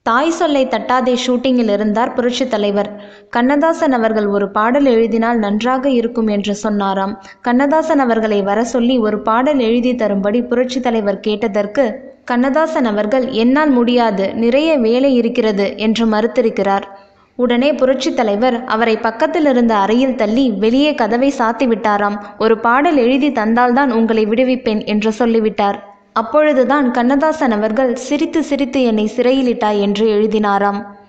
தாய் சொல்லை தட்டாதே ஷூட்டிங்கில் இருந்தார் புரட்சித் தலைவர் கண்ணதாசன் அவர்கள் ஒரு பாடல் எழுதினால் நன்றாக இருக்கும் என்று சொன்னாராம் கண்ணதாசன் அவர்களை வர சொல்லி ஒரு பாடல் எழுதி தரும்படி புரட்சித் தலைவர் கேட்டதற்கு கண்ணதாசன் அவர்கள் என்னால் முடியாது நிறைய வேலை இருக்கிறது என்று மறுத்திருக்கிறார் உடனே புரட்சித் தலைவர் அவரை பக்கத்தில் இருந்த அறையில் தள்ளி வெளியே கதவை சாத்தி விட்டாராம் ஒரு பாடல் எழுதி தந்தால்தான் உங்களை விடுவிப்பேன் என்று சொல்லிவிட்டார் அப்பொழுதுதான் கண்ணதாசன் அவர்கள் சிரித்து சிரித்து என்னை சிறையிலிட்டாய் என்று எழுதினாராம்